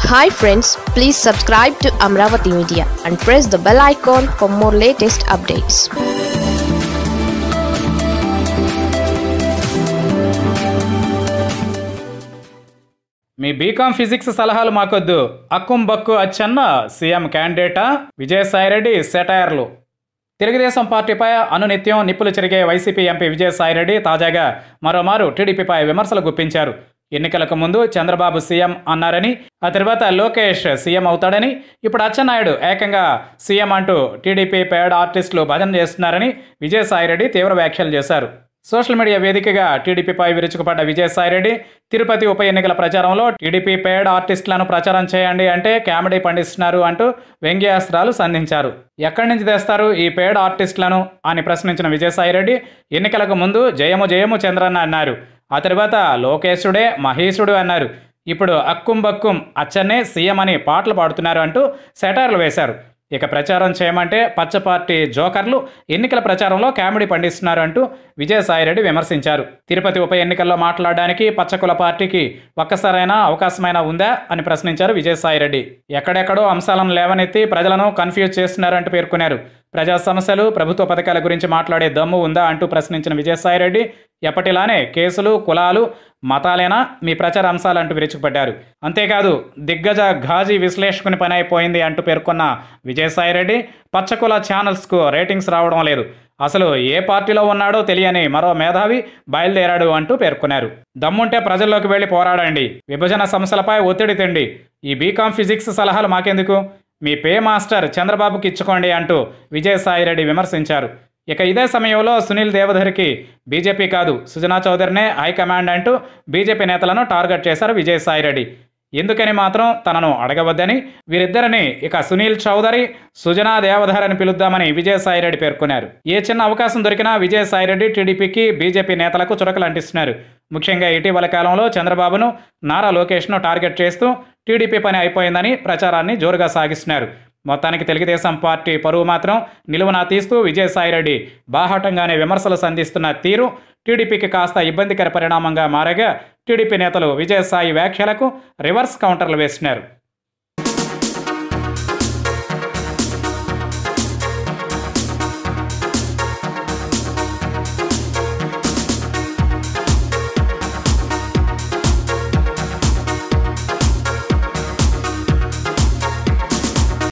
hi friends please subscribe to Amaravati media and press the bell icon for more latest updates మీ B Com physics సలహాలు మాకొద్దు అక్కుం బక్కు Achanna CM క్యాండిడేటా విజయసాయిరెడ్డి సెటైర్లు తెలుగుదేశం పార్టీపై అనునిత్యం నిప్పులు చెరిగే వైసీపీ ఎంపీ విజయసాయిరెడ్డి తాజాగా మరోమారు టీడీపీపై విమర్శలు గుప్పించారు ఎన్నికలకు ముందు చంద్రబాబు సీఎం అన్నారని ఆ తర్వాత లోకేష్ సీఎం అవుతాడని ఇప్పుడు అచ్చెన్నాయుడు ఏకంగా సీఎం అంటూ టీడీపీ పేడ్ ఆర్టిస్టులు భజన చేస్తున్నారని విజయసాయిరెడ్డి తీవ్ర వ్యాఖ్యలు చేశారు సోషల్ మీడియా వేదికగా టీడీపీపై విరుచుకుపడ్డ విజయసాయిరెడ్డి తిరుపతి ఉప ఎన్నికల ప్రచారంలో టీడీపీ పేడ్ ఆర్టిస్టులను ప్రచారం చేయండి అంటే కామెడీ పండిస్తున్నారు అంటూ వ్యంగ్యాస్త్రాలు సంధించారు ఎక్కడి నుంచి తెస్తారు ఈ పేడ్ ఆర్టిస్టులను అని ప్రశ్నించిన విజయసాయిరెడ్డి ఎన్నికలకు ముందు జయము జయము చంద్రన్న అన్నారు ఆ తర్వాత లోకేశుడే మహేశుడు అన్నారు ఇప్పుడు అక్కుం బక్కుం అచ్చన్నే సీఎం అని పాటలు పాడుతున్నారు అంటూ సెటైర్లు వేశారు ఇక ప్రచారం చేయమంటే పచ్చ పార్టీ జోకర్లు ఎన్నికల ప్రచారంలో కామెడీ పండిస్తున్నారు అంటూ విజయసాయిరెడ్డి విమర్శించారు తిరుపతి ఉప ఎన్నికల్లో మాట్లాడడానికి పచ్చకుల పార్టీకి ఒక్కసారైనా అవకాశమైనా ఉందా అని ప్రశ్నించారు విజయసాయిరెడ్డి ఎక్కడెక్కడో అంశాలను లేవనెత్తి ప్రజలను కన్ఫ్యూజ్ చేస్తున్నారంటూ పేర్కొన్నారు ప్రజా సమస్యలు ప్రభుత్వ పథకాల గురించి మాట్లాడే దమ్ము ఉందా అంటూ ప్రశ్నించిన విజయసాయిరెడ్డి ఎప్పటిలానే కేసులు కులాలు మతాలేనా మీ ప్రచార అంశాలంటూ విరుచుకుపడ్డారు అంతేకాదు దిగ్గజ ఘాజీ విశ్లేషకుని పని అయిపోయింది అంటూ పేర్కొన్న విజయసాయిరెడ్డి పచ్చకుల ఛానల్స్కు రేటింగ్స్ రావడం లేదు అసలు ఏ పార్టీలో ఉన్నాడో తెలియని మరో మేధావి బయలుదేరాడు అంటూ పేర్కొన్నారు దమ్ముంటే ప్రజల్లోకి వెళ్ళి పోరాడండి విభజన సమస్యలపై ఒత్తిడి తెండి ఈ బీకాం ఫిజిక్స్ సలహాలు మాకెందుకు మీ పే మాస్టర్ చంద్రబాబుకి ఇచ్చుకోండి అంటూ విజయసాయిరెడ్డి విమర్శించారు ఇక ఇదే సమయంలో సునీల్ దేవధర్కి బీజేపీ కాదు సుజనా చౌదరినే హైకమాండ్ అంటూ బీజేపీ నేతలను టార్గెట్ చేశారు విజయసాయిరెడ్డి ఎందుకని మాత్రం తనను అడగవద్దని వీరిద్దరిని ఇక సునీల్ చౌదరి సుజనా దేవధర్ అని పిలుద్దామని విజయసాయిరెడ్డి పేర్కొన్నారు ఏ చిన్న అవకాశం దొరికినా విజయసాయిరెడ్డి టీడీపీకి బీజేపీ నేతలకు చురకలు అంటిస్తున్నారు ముఖ్యంగా ఇటీవల కాలంలో చంద్రబాబును నారా లోకేష్ను టార్గెట్ చేస్తూ టీడీపీ పని అయిపోయిందని ప్రచారాన్ని జోరుగా సాగిస్తున్నారు మొత్తానికి తెలుగుదేశం పార్టీ పరువు మాత్రం నిలువున తీస్తూ విజయసాయిరెడ్డి బాహాటంగానే విమర్శలు సంధిస్తున్న తీరు టీడీపీకి కాస్త ఇబ్బందికర పరిణామంగా మారగా టీడీపీ నేతలు విజయసాయి వ్యాఖ్యలకు రివర్స్ కౌంటర్లు వేస్తున్నారు